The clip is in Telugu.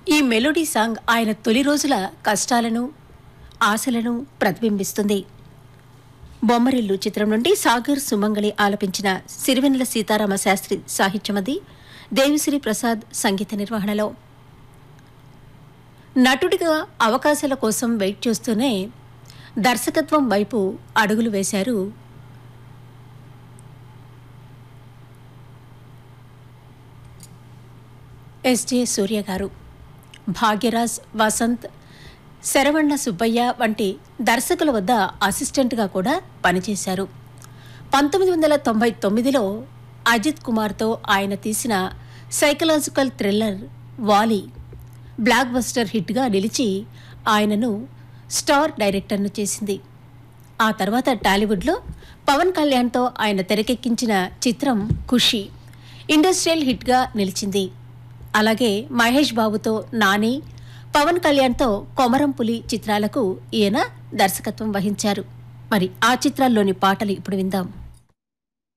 ఈ మెలోడీ సాంగ్ ఆయన తొలి రోజుల కష్టాలను ఆశలను ప్రతిబింబిస్తుంది బొమ్మరిల్లు చిత్రం నుండి సాగర్ సుమంగళి ఆలపించిన సిరివెన్నెల సీతారామ శాస్త్రి సాహిత్యమది దేవిశ్రీ ప్రసాద్ సంగీత నిర్వహణలో నటుడిగా అవకాశాల కోసం వెయిట్ చేస్తూనే దర్శకత్వం వైపు అడుగులు వేశారు ఎస్జే సూర్య గారు భాగ్యరాజ్ వసంత్ శరవణ సుబ్బయ్య వంటి దర్శకుల వద్ద అసిస్టెంట్గా కూడా పనిచేశారు పంతొమ్మిది వందల తొంభై తొమ్మిదిలో అజిత్ కుమార్తో ఆయన తీసిన psychological thriller Vaali block buster హిట్గా నిలిచి ఆయనను స్టార్ డైరెక్టర్ను చేసింది ఆ తర్వాత టాలీవుడ్లో పవన్ కళ్యాణ్తో ఆయన తెరకెక్కించిన చిత్రం ఖుషి ఇండస్ట్రియల్ హిట్గా నిలిచింది అలాగే మహేష్ బాబుతో నాని పవన్ కళ్యాణ్తో కొమరం పులి చిత్రాలకు ఈయన దర్శకత్వం వహించారు మరి ఆ చిత్రాల్లోని పాటలు ఇప్పుడు విందాం